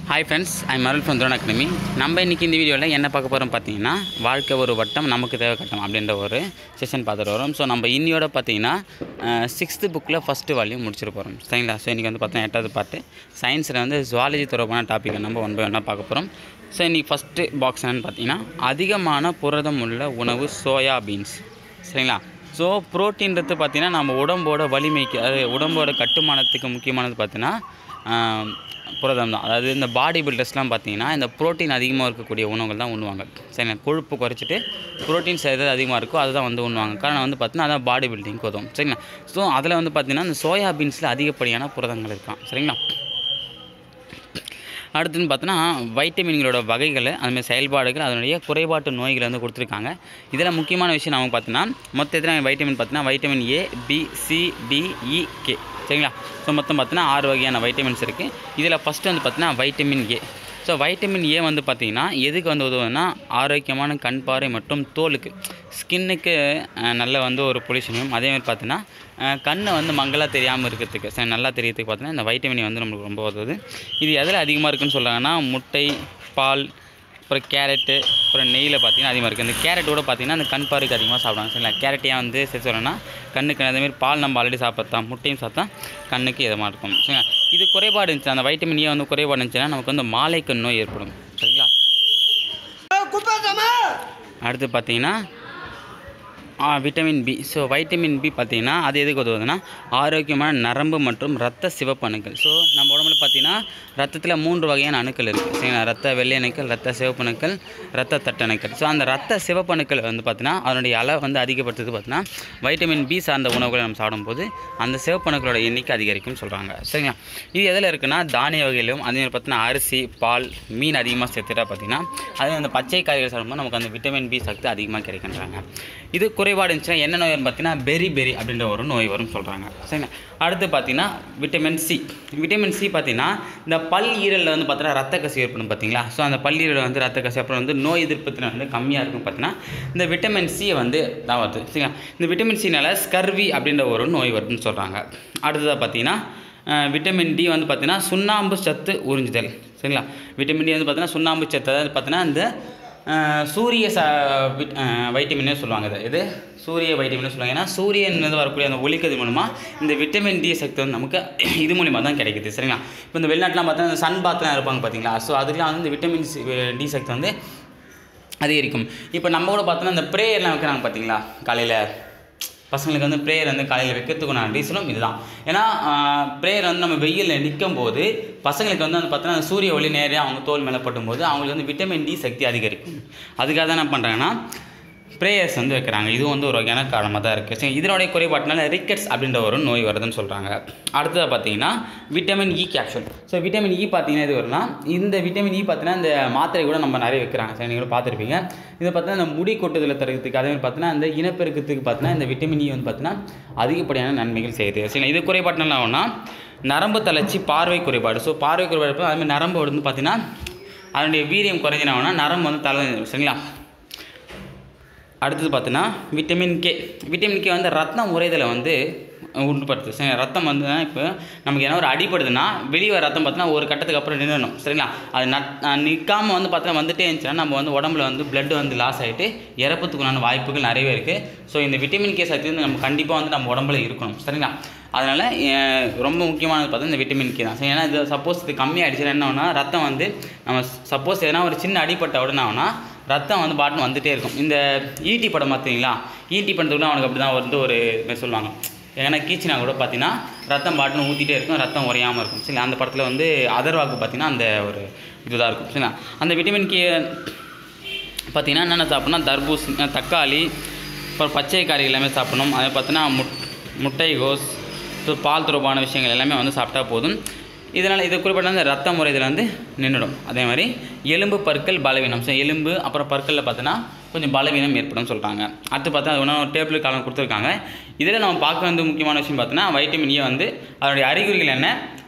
Hi friends I மருள் from Dhron academy நம்ம இன்றைக்கி இந்த வீடியோவில் என்ன பார்க்க போகிறோம் பார்த்தீங்கன்னா வாழ்க்கை ஒரு வட்டம் நமக்கு தேவை கட்டம் அப்படின்ற ஒரு செஷன் பார்த்துட்டு வரோம் ஸோ நம்ம இன்னியோட பார்த்தீங்கன்னா சிக்ஸ்த்து புக்கில் ஃபஸ்ட்டு வால்யூம் முடிச்சிட்டு போகிறோம் சரிங்களா ஸோ இன்றைக்கி வந்து பார்த்தீங்கன்னா எட்டாவது பாட்டு சயின்ஸில் வந்து ஜுவாலஜி தொடர்பான டாப்பிக்கை நம்ம ஒன் பை ஒன்னாக பார்க்க போகிறோம் ஸோ இன்றைக்கி ஃபஸ்ட்டு பாக்ஸ் என்னென்னு பார்த்தீங்கன்னா அதிகமான புரதம் உள்ள உணவு சோயா பீன்ஸ் சரிங்களா ஸோ ப்ரோட்டீன்றது பார்த்தீங்கன்னா நம்ம உடம்போட வலிமைக்கு அது உடம்போட கட்டுமானத்துக்கு முக்கியமானது பார்த்தீங்கன்னா ஆம், புரதம் தான் அதாவது இந்த பாடி பில்டர்ஸ்லாம் பார்த்தீங்கன்னா இந்த புரோட்டீன் அதிகமாக இருக்கக்கூடிய உணவுகள் தான் உண்ணுவாங்க சரிங்களா கொழுப்பு குறைச்சிட்டு புரோட்டீன்ஸ் எது அதிகமாக இருக்கோ அதுதான் வந்து உண்ணுவாங்க காரணம் வந்து பார்த்தீங்கன்னா அதான் பாடி பில்டிங் உதவும் சரிங்களா ஸோ அதில் வந்து பார்த்தீங்கன்னா இந்த சோயா பீன்ஸில் அதிகப்படியான புரதங்கள் இருக்கான் சரிங்களா அடுத்துன்னு பார்த்தோன்னா வைட்டமின்களோட வகைகள் அதுமாதிரி செயல்பாடுகள் அதனுடைய குறைபாட்டு நோய்களை வந்து கொடுத்துருக்காங்க இதில் முக்கியமான விஷயம் நமக்கு பார்த்தீங்கன்னா மொத்த எத்தனை வைட்டமின் பார்த்தீங்கன்னா vitamin A B C D E K சரிங்களா ஸோ மொத்தம் பார்த்தீங்கன்னா ஆறு வகையான வைட்டமின்ஸ் இருக்குது இதில் ஃபஸ்ட்டு வந்து பார்த்தீங்கன்னா vitamin A so vitamin A வந்து பார்த்திங்கன்னா எதுக்கு வந்து உதவுதுன்னா ஆரோக்கியமான கண் பார்வை மற்றும் தோலுக்கு ஸ்கின்னுக்கு நல்ல வந்து ஒரு பொல்யூஷனையும் அதேமாதிரி பார்த்தீங்கன்னா கண்ணை வந்து மங்கலாக தெரியாமல் இருக்கிறதுக்கு சரி நல்லா தெரியறதுக்கு பார்த்தீங்கன்னா இந்த வைட்டமின் வந்து நம்மளுக்கு ரொம்ப உதவுது இது எதில் அதிகமாக இருக்குன்னு சொல்கிறாங்கன்னா முட்டை பால் அப்புறம் கேரட்டு அப்புறம் நெய்யில் பார்த்தீங்கன்னா அதிகமாக இருக்குது இந்த கேரட்டோட பார்த்தீங்கன்னா அந்த கண் பார்வைக்கு அதிகமாக சாப்பிடுவாங்க சரிங்களா கேரட் ஏன் வந்து சரி சொல்லணும்னா கண்ணுக்கு அதேமாதிரி பால் நம்ம ஆல்ரெடி சாப்பிட்டா முட்டையும் சாப்பிட்டா கண்ணுக்கு இதமாக இருக்கும் சரிங்களா இது குறைபாடு இருந்துச்சு அந்த வைட்டமின் ஏ வந்து குறைபாடு இருந்துச்சுன்னா நமக்கு வந்து மாலை கண் நோய் ஏற்படும் சரிங்களா அடுத்து பார்த்தீங்கன்னா ஆ, vitamin B so vitamin B பார்த்தீங்கன்னா அது எதுக்கு உதவுதுன்னா ஆரோக்கியமான நரம்பு மற்றும் ரத்த சிவப்பு அணுக்கள் ஸோ நம்ம உடம்புல பார்த்தீங்கன்னா ரத்தத்தில் மூன்று வகையான அணுக்கள் இருக்குது சரிங்களா ரத்த வெள்ளை அணுக்கள் ரத்த சிவப்பு அணுக்கள் ரத்த தட்டணுக்கள் ஸோ அந்த ரத்த சிவப்பு அணுக்கள் வந்து பார்த்தீங்கன்னா அதனுடைய அளவு வந்து அதிகப்படுத்துறது பார்த்தீங்கன்னா வைட்டமின் பி சார்ந்த உணவுகளை நம்ம சாப்பிடும்போது அந்த சிவப்பு அணுக்களோட எண்ணிக்கை அதிகரிக்கும்னு சொல்கிறாங்க சரிங்களா இது எதில் இருக்குன்னா தானிய வகையிலும் அதே மாதிரி பார்த்தீங்கன்னா அரிசி பால் மீன் அதிகமாக சேர்த்துட்டா பார்த்தீங்கன்னா அது அந்த பச்சை காய்கறி சாப்பிடும்போது நமக்கு அந்த விட்டமின் பி சக்தி அதிகமாக கிடைக்கின்றாங்க இது குறைபாடு இருந்துச்சுன்னா என்ன நோய் வரும்னு பார்த்தீங்கன்னா பெரி பெரி அப்படின்ற ஒரு நோய் வரும்னு சொல்கிறாங்க சரிங்களா அடுத்து பார்த்தீங்கன்னா விட்டமின் சி விட்டமின் சி பார்த்தீங்கன்னா இந்த பல் ஈரலில் வந்து பார்த்தீங்கன்னா ரத்த கசி ஏற்படும் பார்த்தீங்களா ஸோ அந்த பல் ஈரலில் வந்து ரத்த கசி அப்புறம் வந்து நோய் எதிர்ப்பு திறன் வந்து கம்மியாக இருக்கும் பார்த்தீங்கன்னா இந்த விட்டமின் சியை வந்து தான் வருது சரிங்களா இந்த விட்டமின் சினால ஸ்கர்வி அப்படின்ற ஒரு நோய் வருதுன்னு சொல்கிறாங்க அடுத்ததாக பார்த்தீங்கன்னா அஹ், விட்டமின் டி வந்து பார்த்தீங்கன்னா சுண்ணாம்பு சத்து உறிஞ்சுதல் சரிங்களா விட்டமின் டி வந்து பார்த்தீங்கன்னா சுண்ணாம்பு சத்து அதாவது பார்த்தீங்கன்னா இந்த அஹ், சூரிய ச விட் வைட்டமின்னே சொல்லுவாங்க இது இது சூரிய வைட்டமின் சொல்லுவாங்க ஏன்னா சூரியன் வந்து வரக்கூடிய அந்த ஒளிக்கதிர் மூலமாக இந்த விட்டமின் டி சக்தி வந்து நமக்கு இது மூலிமா தான் கிடைக்குது சரிங்களா இப்போ இந்த வெளிநாட்டுலாம் பார்த்தா இந்த சன் பாத்லாம் இருப்பாங்க பார்த்தீங்களா ஸோ அதுக்கெலாம் வந்து இந்த விட்டமின் சி டி சக்தி வந்து அதிகரிக்கும் இப்போ நம்ம கூட பார்த்தோன்னா இந்த ப்ரேயர்லாம் வைக்கிறாங்க பார்த்தீங்களா காலையில் பசங்களுக்கு வந்து ப்ரேயர் வந்து காலையில் வைக்கிறதுக்கான ரீசனும் இதுதான் ஏன்னா ப்ரேயர் வந்து நம்ம வெயிலில் நிற்கும் போது பசங்களுக்கு வந்து வந்து பார்த்தோன்னா அந்த சூரிய ஒளி நேரே அவங்க தோல் மேலே பட்டும்போது அவங்களுக்கு வந்து விட்டமின் டி சக்தி அதிகரிக்கும் அதுக்காக தான் என்ன பண்ணுறாங்கன்னா ப்ரேயர்ஸ் வந்து வைக்கிறாங்க இதுவும் வந்து ஒரு வகையான காரணமாக தான் இருக்குது சரி இதனுடைய குறைபாட்டினால ரிக்கெட்ஸ் அப்படின்ற ஒரு நோய் வருதுன்னு சொல்கிறாங்க அடுத்ததாக பார்த்தீங்கன்னா vitamin E capsule so vitamin E பார்த்தீங்கன்னா இது வரும்னா இந்த விட்டமின் இ பார்த்தீங்கன்னா இந்த மாத்திரை கூட நம்ம நிறைய வைக்கிறாங்க சரி நீங்களும் பார்த்துருப்பீங்க இது பார்த்தீங்கன்னா இந்த முடி கொட்டுதலை தடுக்கிறதுக்கு அதே மாதிரி பார்த்தீங்கன்னா இந்த இனப்பெருக்கத்துக்கு பார்த்தீங்கன்னா இந்த விட்டமின் இ வந்து பார்த்தீங்கன்னா அதிகப்படியான நன்மைகள் செய்யுது சரிங்களா இது குறைபாட்டினால ஆகும்னா நரம்பு தளர்ச்சி பார்வை குறைபாடு ஸோ பார்வை குறைபாடு இருப்பது அதே மாதிரி நரம்பு வந்து பார்த்தீங்கன்னா அதனுடைய வீரியம் குறைஞ்சினாங்கன்னா நரம்பு வந்து தலை சரிங்களா அடுத்தது பார்த்தீங்கன்னா விட்டமின் கே விட்டமின் கே வந்து ரத்தம் உறைதலை வந்து உண்டுபடுத்து சரி ரத்தம் வந்து இப்போ நமக்கு என்ன ஒரு அடிப்படுதுன்னா வெளியே வர ரத்தம் பார்த்தீங்கன்னா ஒரு கட்டத்துக்கு அப்புறம் நின்றணும் சரிங்களா அது நட் நிற்காமல் வந்து பார்த்தீங்கன்னா வந்துட்டே இருந்துச்சுன்னா நம்ம வந்து உடம்புல வந்து blood வந்து லாஸ் ஆகிட்டு இறப்பத்துக்குண்டான வாய்ப்புகள் நிறையவே இருக்குது ஸோ இந்த விட்டமின் கே சக்தி வந்து நம்ம கண்டிப்பாக வந்து நம்ம உடம்புல இருக்கணும் சரிங்களா அதனால் அஹ், ரொம்ப முக்கியமானது பார்த்தா இந்த விட்டமின் கே தான் சரி ஏன்னா இது சப்போஸ் இது கம்மியாகிடுச்சுன்னா என்ன ஆகும்னா ரத்தம் வந்து நம்ம சப்போஸ் எதனா ஒரு சின்ன அடிப்பட்ட உடனே ஆகுனா ரத்தம் வந்து பாட்டு வந்துட்டே இருக்கும் இந்த ஈட்டி படம் பார்த்தீங்களா ஈட்டி படத்துக்குள்ள அவனுக்கு அப்படி தான் வந்து ஒரு மாதிரி சொல்லுவாங்க ஏன்னா கீச்சினா கூட பார்த்தீங்கன்னா ரத்தம் பாட்டுன்னு ஊற்றிட்டே இருக்கும் ரத்தம் உறையாமல் இருக்கும் சரி அந்த படத்தில் வந்து அதர்வாக்கு பார்த்தீங்கன்னா அந்த ஒரு இதுதான் இருக்கும் சரிங்களா அந்த விட்டமின் கே பார்த்தீங்கன்னா என்னென்ன சாப்பிட்ணும் தர்பூசணி தக்காளி அப்புறம் பச்சை காய் எல்லாமே சாப்பிடணும் அதை பார்த்தீங்கன்னா முட் முட்டைகோஸ் ஸோ பால் தொடர்பான விஷயங்கள் எல்லாமே வந்து சாப்பிட்டா போதும் இதனால் இது குறிப்பிட்ட அந்த ரத்த முறையில் வந்து நின்றுடும் அதே மாதிரி எலும்பு பற்கள் பலவீனம் ஸோ எலும்பு அப்புறம் பற்களில் பார்த்தீங்கன்னா கொஞ்சம் பலவீனம் ஏற்படும் சொல்கிறாங்க அடுத்து பார்த்தா அது ஒன்றும் டேபிள் காலம் கொடுத்துருக்காங்க இதில் நம்ம பார்க்க வந்து முக்கியமான விஷயம் பார்த்தோன்னா வைட்டமின் ஏ வந்து அதனுடைய அறிகுறிகள் என்ன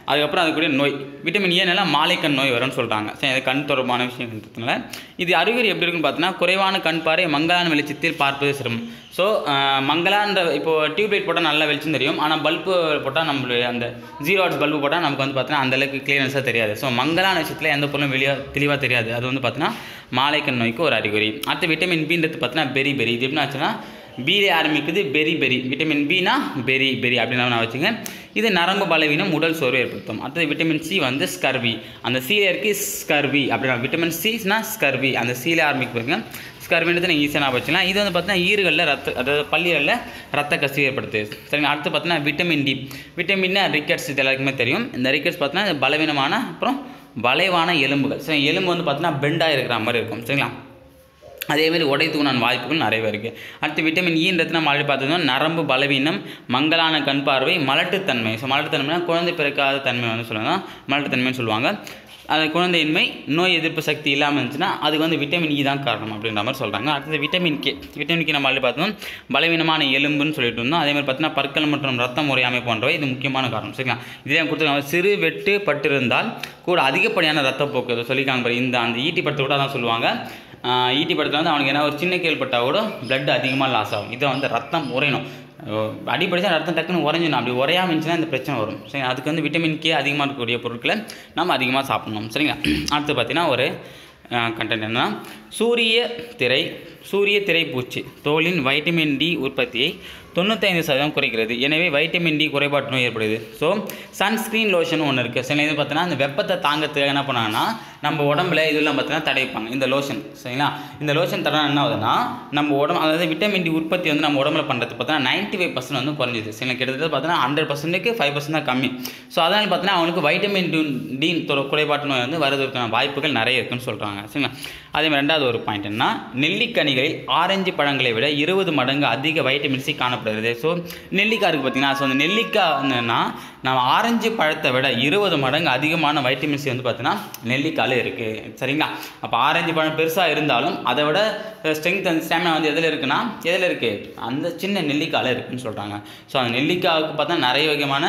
அதுக்கப்புறம் அதுக்குரிய நோய் விட்டமின் ஏனால மாலைக்கண் நோய் வரும்னு சொல்கிறாங்க சரி அது கண் தொடர்பான விஷயங்கிறதுனால இது அறிகுறி எப்படி இருக்குன்னு பார்த்தீங்கன்னா குறைவான கண் பார்வை மங்கலான வெளிச்சத்தில் பார்ப்பது சிரமம் ஸோ மங்கலான்ற இப்போ டியூப்லைட் போட்டால் நல்லா வெளிச்சம் தெரியும் ஆனால் பல்பு போட்டால் நம்மளுடைய அந்த ஜீரோ வாட்ஸ் பல்பு போட்டால் நமக்கு வந்து பார்த்தீங்கன்னா அந்த அளவுக்கு கிளியரன்ஸாக தெரியாது ஸோ மங்கலான விஷயத்தில் எந்த பொருளும் வெளியே தெளிவாக தெரியாது அது வந்து பார்த்தீங்கன்னா மாலைக்கண் நோய்க்கு ஒரு அறிகுறி அடுத்து விட்டமின் பின்றது பார்த்தீங்கன்னா பெரி பெரி இது எப்படி ஆச்சுன்னா பிலே ஆரம்பிக்குது பெரி பெரி விட்டமின் பினா பெரி பெரி அப்படின்னு நான் வச்சுங்க இது நரம்பு பலவீனம் உடல் சோர்வு ஏற்படுத்தும் அடுத்தது விட்டமின் சி வந்து ஸ்கர்வி அந்த சியில் இருக்கு ஸ்கர்வி அப்படின்னா விட்டமின் சினா ஸ்கர்வி அந்த சியில் ஆரம்பிக்கு ஸ்கர்வின்றது நீங்கள் ஈஸியாக வச்சுக்கலாம் இது வந்து பார்த்தீங்கன்னா ஈறுகளில் ரத்த அதாவது பள்ளிகளில் ரத்த கசிவு ஏற்படுத்துது சரிங்க அடுத்து பார்த்தீங்கன்னா விட்டமின் டி விட்டமின்னா ரிக்கெட்ஸ் இது எல்லாருக்குமே தெரியும் இந்த ரிக்கெட்ஸ் பார்த்தீங்கன்னா பலவீனமான அப்புறம் வளைவான எலும்புகள் சரி எலும்பு வந்து பார்த்தீங்கன்னா பெண்டாக இருக்கிற மாதிரி இருக்கும் சரிங்களா அதேமாதிரி உடைத்துக்குண்டான வாய்ப்புகள் நிறையவே இருக்குது அடுத்து விட்டமின் ஈன்றது நம்ம ஆல்ரெடி பார்த்தோம்னா நரம்பு பலவீனம் மங்கலான கண் பார்வை மலட்டுத்தன்மை ஸோ மலட்டுத்தன்மைனா குழந்தை பிறக்காத தன்மை வந்து சொல்லுவாங்க மலட்டுத்தன்மைன்னு சொல்லுவாங்க அது குழந்தையின்மை நோய் எதிர்ப்பு சக்தி இல்லாமல் இருந்துச்சுன்னா அதுக்கு வந்து விட்டமின் இ தான் காரணம் அப்படின்ற மாதிரி சொல்கிறாங்க அடுத்தது விட்டமின் கே விட்டமின் கே நம்ம ஆல்ரெடி பார்த்தோம் பலவீனமான எலும்புன்னு சொல்லிட்டு இருந்தோம் அதே மாதிரி பார்த்தீங்கன்னா பற்கள் மற்றும் ரத்தம் முறையாமை போன்றவை இது முக்கியமான காரணம் சரிங்களா இதே கொடுத்துருக்காங்க சிறு வெட்டு பட்டிருந்தால் கூட அதிகப்படியான ரத்தப்போக்கு அதை சொல்லியிருக்காங்க பாரு இந்த அந்த ஈட்டி படத்தை கூட அதான் சொல்லுவாங்க ஆஹ் ஈட்டி படத்தில் வந்து அவனுக்கு என்ன ஒரு சின்ன கேள்விப்பட்டால் கூட பிளட் அதிகமாக லாஸ் ஆகும் இதை வந்து ரத்தம் உறையணும் அடிப்படிச்சா ரத்தம் டக்குன்னு உறைஞ்சிடும் அப்படி உறையாம இருந்துச்சுன்னா இந்த பிரச்சனை வரும் சரி அதுக்கு வந்து விட்டமின் கே அதிகமாக இருக்கக்கூடிய பொருட்களை நம்ம அதிகமாக சாப்பிடணும் சரிங்களா அடுத்து பார்த்தீங்கன்னா ஒரு கண்டென்ட் என்னன்னா சூரிய திரை சூரிய திரைப்பூச்சி தோலின் வைட்டமின் டி உற்பத்தியை தொண்ணூத்தைந்து சதவீதம் குறைக்கிறது எனவே வைட்டமின் டி குறைபாட்டு நோய் ஏற்படுது ஸோ சன்ஸ்க்ரீன் லோஷன் ஒன்று இருக்குது சில இது பார்த்தீங்கன்னா அந்த வெப்பத்தை தாங்கிறதுக்காக என்ன பண்ணாங்கன்னா நம்ம உடம்புல இதெல்லாம் பார்த்தீங்கன்னா தடைப்பாங்க இந்த லோஷன் சரிங்களா இந்த லோஷன் தடவை என்ன ஆகுதுன்னா நம்ம உடம்பு அதாவது விட்டமின் டி உற்பத்தி வந்து நம்ம உடம்புல பண்ணுறது பார்த்தீங்கன்னா நைன்ட்டி ஃபைவ் பர்சன்ட் வந்து குறைஞ்சிது சில கிட்டத்தட்ட பார்த்தீங்கன்னா ஹண்ட்ரட் பர்சன்ட்டுக்கு ஃபைவ் பர்சன்ட் தான் கம்மி ஸோ அதனால் பார்த்தீங்கன்னா அவனுக்கு வைட்டமின் டி டி குறைபாட்டு நோய் வந்து வரதுக்கான வாய்ப்புகள் நிறைய இருக்குன்னு சொல்கிறாங்க சரிங்களா அதே மாதிரி ரெண்டாவது ஒரு பாயிண்ட் என்ன நெல்லிக்கனிகளில் ஆரஞ்சு பழங்களை விட இருபது மடங்கு அதிக வைட்டமின் சி காணப்படுகிறது ஸோ நெல்லிக்காய் இருக்குது பார்த்தீங்கன்னா ஸோ அந்த நெல்லிக்காய் என்னன்னா நம்ம ஆரஞ்சு பழத்தை விட இருபது மடங்கு அதிகமான வைட்டமின் சி வந்து பார்த்தீங்கன்னா நெல்லிக்காயில் இருக்குது சரிங்களா அப்போ ஆரஞ்சு பழம் பெருசாக இருந்தாலும் அதை விட ஸ்ட்ரென்த் அந்த ஸ்டாமினா வந்து எதில் இருக்குன்னா எதில் இருக்குது அந்த சின்ன நெல்லிக்காயில் இருக்குன்னு சொல்கிறாங்க ஸோ அந்த நெல்லிக்காவுக்கு பார்த்தா நிறைய வகையான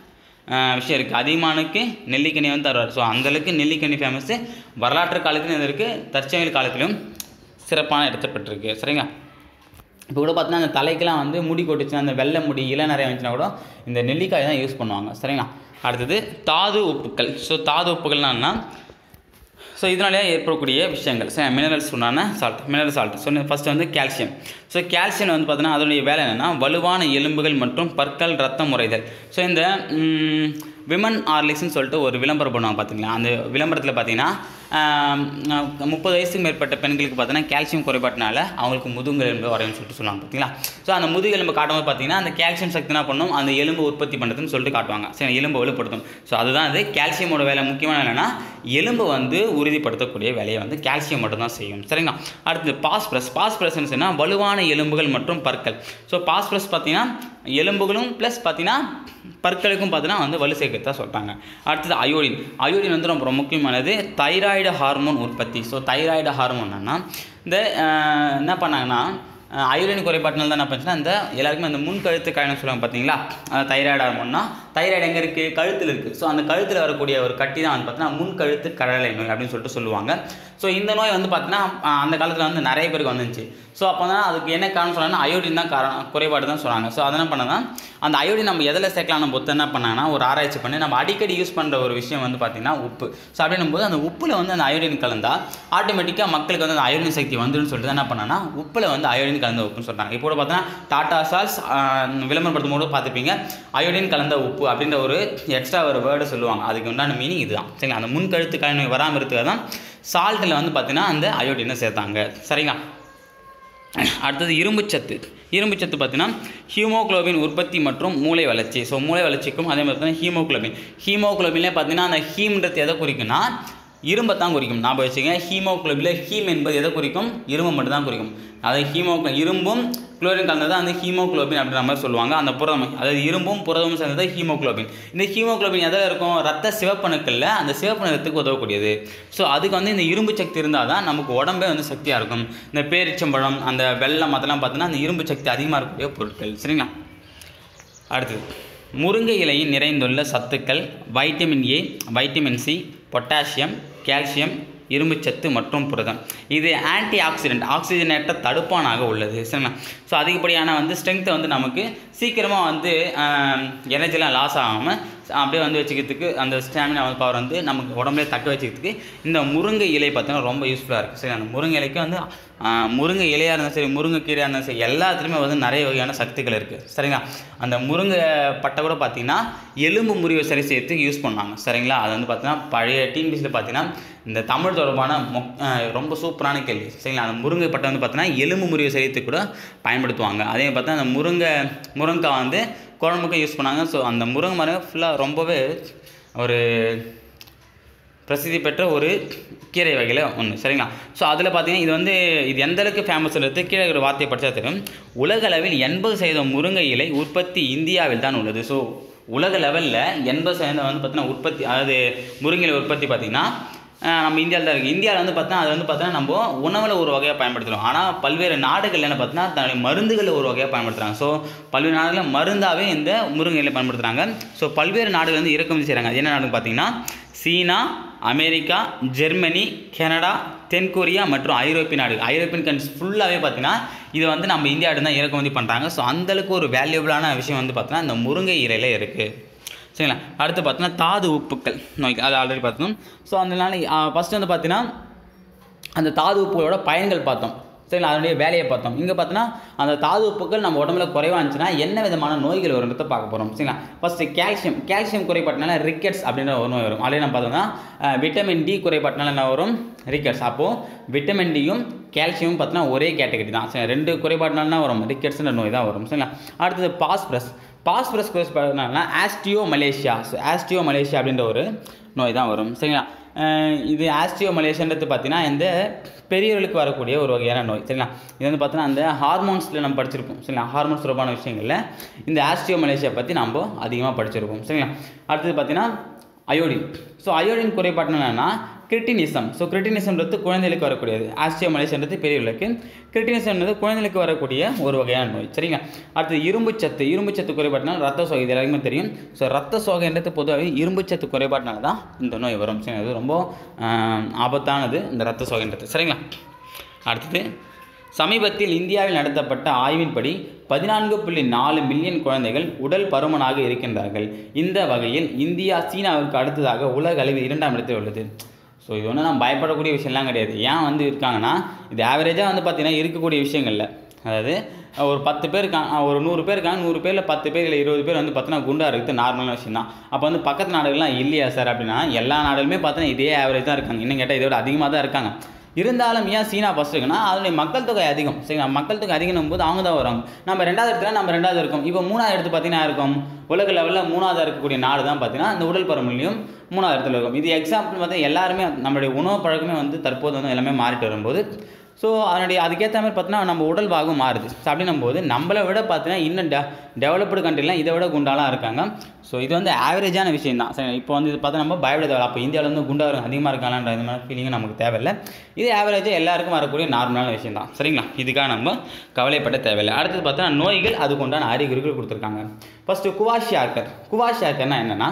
ஆஹ் விஷயம் இருக்குது அதிகமானுக்கு நெல்லிக்கனி வந்து தருவார் ஸோ அந்தளவுக்கு நெல்லிக்கனி ஃபேமஸ்ஸு வரலாற்று காலத்துலையும் இது இருக்குது தற்செயல் காலத்திலும் சிறப்பான இடத்தை பெற்றிருக்கு சரிங்களா இப்போ கூட பார்த்தீங்கன்னா அந்த தலைக்கெல்லாம் வந்து முடி கொட்டுச்சுன்னா அந்த வெள்ளை முடி இலை நிறைய வந்துச்சுன்னா கூட இந்த நெல்லிக்காய் தான் யூஸ் பண்ணுவாங்க சரிங்களா அடுத்தது தாது உப்புக்கள் ஸோ தாது உப்புகள்னா ஸோ இதனாலே ஏற்படக்கூடிய விஷயங்கள் சரி மினரல்ஸ் உண்டான salt mineral salt so first வந்து கால்சியம் ஸோ கால்சியம் வந்து பார்த்தீங்கன்னா அதனுடைய வேலை என்னென்னா வலுவான எலும்புகள் மற்றும் பற்கள் ரத்தம் முறைதல் ஸோ இந்த விமன் ஆர்லிக்ஸ்னு சொல்லிட்டு ஒரு விளம்பரம் பண்ணுவாங்க பார்த்தீங்களா அந்த விளம்பரத்தில் பார்த்தீங்கன்னா முப்பது வயசுக்கு மேற்பட்ட பெண்களுக்கு பார்த்தீங்கன்னா கால்சியம் குறைபாட்டினால அவங்களுக்கு முதுகெலும்பு வரையும்னு சொல்லிட்டு சொல்லுவாங்க பார்த்தீங்களா ஸோ அந்த முதுகெலும்பு காட்டும்போது பார்த்தீங்கன்னா அந்த கால்சியம் சக்தி என்ன பண்ணும் அந்த எலும்பு உற்பத்தி பண்ணுறதுன்னு சொல்லிட்டு காட்டுவாங்க சரி எலும்பு வலுப்படுத்தும் ஸோ அதுதான் அது கால்சியமோட வேலை முக்கியமான என்னன்னா எலும்பு வந்து உறுதிப்படுத்தக்கூடிய வேலையை வந்து கால்சியம் மட்டும்தான் செய்யும் சரிங்களா அடுத்து பாஸ்பரஸ் பாஸ்பரஸ்ன்னு சொன்னால் வலுவான எலும்புகள் மற்றும் பற்கள் ஸோ பாஸ்பரஸ் பார்த்தீங்கன்னா எலும்புகளும் ப்ளஸ் பார்த்தீங்கன்னா பற்களுக்கும் பார்த்தீங்கன்னா வந்து வலு சேர்க்கறதா சொல்கிறாங்க அடுத்தது அயோடின் அயோடின் வந்து ரொம்ப முக்கியமானது தைராய்டு ஹார்மோன் உற்பத்தி ஸோ தைராய்டு ஹார்மோன் என்னன்னா இந்த அஹ், என்ன பண்ணாங்கன்னா அஹ், அயோடின் குறைபாட்டினால தான் என்ன பண்ணுச்சுன்னா இந்த எல்லாருக்குமே அந்த முன் கழுத்து காயணும் சொல்லுவாங்க பார்த்தீங்களா தைராய்டு ஹார்மோன்னா தைராய்டு எங்கே இருக்குது கழுத்தில் இருக்குது ஸோ அந்த கழுத்தில் வரக்கூடிய ஒரு கட்டி தான் வந்து பார்த்தீங்கன்னா முன் கழுத்து கடலை நோய் அப்படின்னு சொல்லிட்டு சொல்லுவாங்க ஸோ இந்த நோய் வந்து பார்த்தீங்கன்னா அஹ், அந்த காலத்தில் வந்து நிறைய பேருக்கு வந்துச்சு ஸோ அப்போ தான் அதுக்கு என்ன காரணம் சொன்னாங்கன்னா அயோடின் தான் காரணம் குறைபாடு தான் சொன்னாங்க ஸோ அதெல்லாம் பண்ணதான் அந்த அயோடின் நம்ம எதில் சேர்க்கலாம் பொறுத்து என்ன பண்ணாங்கன்னா ஒரு ஆராய்ச்சி பண்ணி நம்ம அடிக்கடி யூஸ் பண்ணுற ஒரு விஷயம் வந்து பார்த்திங்கன்னா உப்பு ஸோ அப்படின்னும் போது அந்த உப்பில் வந்து அந்த அயோடின் கலந்தால் ஆட்டோமேட்டிக்காக மக்களுக்கு வந்து அந்த அயோடின் சக்தி வந்துடும் சொல்லிட்டு தான் என்ன பண்ணாங்கன்னா உப்பில் வந்து அயோடின் கலந்த உப்புன்னு சொல்கிறாங்க இப்போ கூட பார்த்தீங்கன்னா டாடா சால்ஸ் விளம்பரப்படுத்தும் போது பார்த்துப்பீங்க அயோடின் கலந்த உப்பு அப்படின்ற ஒரு எக்ஸ்ட்ரா ஒரு வேர்டு சொல்லுவாங்க அதுக்கு உண்டான மீனிங் இதுதான் சரிங்களா அந்த முன் கழுத்து கழனி வராமல் இருக்கிறது தான் சால்ட்டில் வந்து பார்த்தீங்கன்னா அந்த அயோடினை சேர்த்தாங்க சரிங்களா அடுத்தது இரும்புச்சத்து இரும்புச்சத்து பார்த்தீங்கன்னா ஹீமோகுளோபின் உற்பத்தி மற்றும் மூளை வளர்ச்சி ஸோ மூளை வளர்ச்சிக்கும் அதே மாதிரி பார்த்தீங்கன்னா ஹீமோகுளோபின் ஹீமோகுளோபின்லேயே பார்த்தீங்கன்னா அந்த ஹீம்ன்றது எதை குறிக்கும்னா இரும்பை தான் குறிக்கும் ஞாபகம் வச்சுங்க ஹீமோகுளோபினில் ஹீம் என்பது எதை குறிக்கும் இரும்பு மட்டும் தான் குறிக்கும் அதாவது ஹீமோ இரும்பும் குளோரின் கலந்தது அந்த ஹீமோகுளோபின் அப்படின்ற மாதிரி சொல்லுவாங்க அந்த புரதம் அதாவது இரும்பும் புரதமும் சேர்ந்தது ஹீமோகுளோபின் இந்த ஹீமோகுளோபின் எதில் இருக்கும் ரத்த சிவப்பணுக்களில் அந்த சிவப்பு நிறத்துக்கு உதவக்கூடியது ஸோ அதுக்கு வந்து இந்த இரும்பு சக்தி இருந்தால் தான் நமக்கு உடம்பே வந்து சக்தியாக இருக்கும் இந்த பேரிச்சம்பழம் அந்த வெள்ளம் அதெல்லாம் பார்த்தீங்கன்னா அந்த இரும்பு சக்தி அதிகமாக இருக்கக்கூடிய பொருட்கள் சரிங்களா அடுத்தது முருங்கை இலையில் நிறைந்துள்ள சத்துக்கள் vitamin A vitamin C potassium calcium இரும்புச்சத்து மற்றும் புரதம் இது ஆன்டி ஆக்சிடென்ட் ஆக்சிஜனேற்ற தடுப்பானாக உள்ளது சரிங்களா ஸோ அதிகப்படியான வந்து ஸ்ட்ரென்த்தை வந்து நமக்கு சீக்கிரமாக வந்து எனர்ஜிலாம் லாஸ் ஆகாமல் அப்படியே வந்து வச்சுக்கிறதுக்கு அந்த ஸ்டாமினா வந்து பவர் வந்து நமக்கு உடம்புல தக்க வச்சுக்கிறதுக்கு இந்த முருங்கை இலை பார்த்தீங்கன்னா ரொம்ப யூஸ்ஃபுல்லாக இருக்குது சரி அந்த முருங்கை இலைக்கு வந்து ஆஹ், முருங்கை இலையாக இருந்தாலும் சரி முருங்கை கீரையாக இருந்தாலும் சரி எல்லாத்துலேயுமே வந்து நிறைய வகையான சக்திகள் இருக்குது சரிங்களா அந்த முருங்கை பட்டை கூட பார்த்தீங்கன்னா எலும்பு முறிவை சரி செய்யறதுக்கு யூஸ் பண்ணாங்க சரிங்களா அது வந்து பார்த்தீங்கன்னா பழைய டிஎன்பிசியில் பார்த்தீங்கன்னா இந்த தமிழ் தொடர்பான மொக் ஆஹ், ரொம்ப சூப்பரான கேள்வி சரிங்களா அந்த முருங்கை பட்டை வந்து பார்த்தீங்கன்னா எலும்பு முறிவை செய்யறதுக்கு கூட பயன்படுத்துவாங்க அதே பார்த்தா அந்த முருங்கை முருங்கைக்காய் வந்து குழம்புக்கு யூஸ் பண்ணாங்க ஸோ அந்த முருங்கை மரம் ஃபுல்லாக ரொம்பவே ஒரு பிரசித்தி பெற்ற ஒரு கீரை வகையில் ஒன்று சரிங்களா ஸோ அதில் பார்த்தீங்கன்னா இது வந்து இது எந்த அளவுக்கு ஃபேமஸ்ன்றது கீழே இருக்கிற வார்த்தையை படித்தா தெரியும் உலக அளவில் எண்பது சதவீதம் முருங்கை இலை உற்பத்தி இந்தியாவில் தான் உள்ளது ஸோ உலக லெவலில் எண்பது சதவீதம் வந்து பார்த்தீங்கன்னா உற்பத்தி அதாவது முருங்கை இலை உற்பத்தி பார்த்திங்கன்னா ஆஹ் நம்ம இந்தியாவில் தான் இருக்குது இந்தியாவில் வந்து பார்த்தா அது வந்து பார்த்தீங்கன்னா நம்ம உணவில் ஒரு வகையாக பயன்படுத்துகிறோம் ஆனால் பல்வேறு நாடுகள் என்ன பார்த்தீங்கன்னா தன்னுடைய மருந்துகளில் ஒரு வகையாக பயன்படுத்துகிறாங்க ஸோ பல்வேறு நாடுகளில் மருந்தாகவே இந்த முருங்கை இலை பயன்படுத்துகிறாங்க ஸோ பல்வேறு நாடுகள் வந்து இறக்குமதி செய்கிறாங்க அது என்ன நாடுன்னு பார்த்தீங்கன்னா சீனா அமெரிக்கா ஜெர்மனி கனடா தென்கொரியா மற்றும் ஐரோப்பிய நாடு ஐரோப்பியன் கண்ட்ரிஸ் ஃபுல்லாகவே பார்த்தீங்கன்னா இதை வந்து நம்ம இந்தியாவிட தான் இறக்குமதி பண்ணுறாங்க ஸோ அந்தளவுக்கு ஒரு வேல்யூபிளான விஷயம் வந்து பார்த்தீங்கன்னா இந்த முருங்கை இலையில் இருக்குது சரிங்களா அடுத்து பார்த்தீங்கன்னா தாது உப்புக்கள் நோய் அது ஆல்ரெடி பார்த்தோம் ஸோ அதனால ஃபஸ்ட்டு வந்து பார்த்தீங்கன்னா அந்த தாது உப்புகளோட பயன்கள் பார்த்தோம் சரிங்களா அதனுடைய வேலையை பார்த்தோம் இங்கே பார்த்தோன்னா அந்த தாது உப்புகள் நம்ம உடம்புல குறைவா இருந்துச்சுன்னா என்ன விதமான நோய்கள் வரும்ன்றத பார்க்க போகிறோம் சரிங்களா ஃபஸ்ட்டு கால்சியம் கால்சியம் குறைபாட்டினால ரிக்கெட்ஸ் அப்படின்ற ஒரு நோய் வரும் ஆல்ரெடி நம்ம பார்த்தோம்னா அஹ், விட்டமின் டி குறைபாட்டினால என்ன வரும் ரிக்கெட்ஸ் அப்போது விட்டமின் டியும் கால்சியமும் பார்த்தீங்கன்னா ஒரே கேட்டகரி தான் சரி ரெண்டு குறைபாட்டினால தான் வரும் ரிக்கெட்ஸ்ன்ற நோய் தான் வரும் சரிங்களா அடுத்தது பாஸ்பரஸ் பாஸ்பரஸ் குறைபாடுனால osteomalacia so osteomalacia அப்படின்ற ஒரு நோய் தான் வரும் சரிங்களா அஹ் இது ஆஸ்டியோ மலேசியான்றது பார்த்தீங்கன்னா இந்த பெரியவர்களுக்கு வரக்கூடிய ஒரு வகையான நோய் சரிங்களா இது வந்து பார்த்தீங்கன்னா அந்த ஹார்மோன்ஸில் நம்ம படிச்சிருப்போம் சரிங்களா ஹார்மோன்ஸ் தொடர்பான விஷயங்களில் இந்த ஆஸ்டியோ மலேசியா பற்றி நம்ம அதிகமாக படிச்சிருப்போம் சரிங்களா அடுத்தது பார்த்தீங்கன்னா அயோடின் ஸோ அயோடின் குறைபாடுனா என்னன்னா கிரிட்டினிசம் ஸோ கிரிட்டினிசம்ன்றது குழந்தைகளுக்கு வரக்கூடியது ஆஸ்டியோ மலேசியான்றது பெரியவர்களுக்கு கிரிட்டினிசம்ன்றது குழந்தைகளுக்கு வரக்கூடிய ஒரு வகையான நோய் சரிங்களா அடுத்து இரும்புச்சத்து இரும்புச்சத்து குறைபாட்டினால் ரத்த சோகை இது எல்லாருக்குமே தெரியும் ஸோ ரத்த சோகைன்றது பொதுவாகவே இரும்புச்சத்து குறைபாட்டினால தான் இந்த நோய் வரும் சரி அது ரொம்ப ஆஹ், ஆபத்தானது இந்த ரத்த சோகைன்றது சரிங்களா அடுத்தது சமீபத்தில் இந்தியாவில் நடத்தப்பட்ட ஆய்வின்படி பதினான்கு புள்ளி நாலு மில்லியன் குழந்தைகள் உடல் பருமனாக இருக்கின்றார்கள் இந்த வகையில் இந்தியா சீனாவிற்கு அடுத்ததாக உலக அளவில் இரண்டாம் இடத்தில் உள்ளது ஸோ இது ஒன்றும் நம்ம பயப்படக்கூடிய விஷயம்லாம் கிடையாது ஏன் வந்து இருக்காங்கன்னா இது ஆவரேஜாக வந்து பார்த்திங்கன்னா இருக்கக்கூடிய விஷயங்கள்ல அதாவது ஒரு பத்து பேர் இருக்காங்க ஒரு நூறு பேர் இருக்காங்க நூறு பேரில் பத்து பேர் இல்லை இருபது பேர் வந்து பார்த்தீங்கன்னா குண்டா இருக்குது நார்மலான விஷயம் தான் அப்போ வந்து பக்கத்து நாடுகள்லாம் இல்லையா சார் அப்படின்னா எல்லா நாடுகளுமே பார்த்தீங்கன்னா இதே ஆவரேஜ் தான் இருக்காங்க இன்னும் கேட்டால் இதோட அதிகமாக தான் இருக்காங்க இருந்தாலும் ஏன் சீனா ஃபஸ்ட் இருக்குன்னா அதனுடைய மக்கள் தொகை அதிகம் சரிங்களா மக்கள் தொகை அதிகம் போது அவங்க தான் வராங்க நம்ம ரெண்டாவது இடத்துல நம்ம ரெண்டாவது இருக்கோம் இப்போ மூணாவது இடத்து பார்த்தீங்கன்னா இருக்கும் உலக லெவலில் மூணாவது இருக்கக்கூடிய நாடு தான் பார்த்தீங்கன்னா இந்த உடல் பருமன்லையும் மூணாவது இடத்துல இருக்கும் இது எக்ஸாம்பிள் பார்த்தா எல்லாருமே நம்மளுடைய உணவு பழக்கமே வந்து தற்போது வந்து எல்லாமே மாறிட்டு வரும்போது ஸோ அதனுடைய அதுக்கேற்ற மாதிரி பார்த்தீங்கன்னா நம்ம உடல் பாகம் மாறுது ஸோ அப்படின்னும் போது நம்மளை விட பார்த்தீங்கன்னா இன்னும் டெ டெவலப்டு கண்ட்ரிலாம் இதை விட குண்டாலாம் இருக்காங்க ஸோ இது வந்து ஆவரேஜான விஷயம் தான் சரி இப்போ வந்து இது பார்த்தா நம்ம பயப்பட தேவை அப்போ இந்தியாவில் வந்து குண்டா இருக்கும் அதிகமாக இருக்காங்கன்ற இந்த மாதிரி ஃபீலிங்கும் நமக்கு தேவையில்லை இது ஆவரேஜாக எல்லாருக்கும் வரக்கூடிய நார்மலான விஷயம் தான் சரிங்களா இதுக்காக நம்ம கவலைப்பட தேவையில்லை அடுத்தது பார்த்தா நோய்கள் அதுக்கு உண்டான அறிகுறிகள் கொடுத்துருக்காங்க ஃபஸ்ட்டு குவாஷியாக்கர் குவாஷியாக்கர்னா என்னென்னா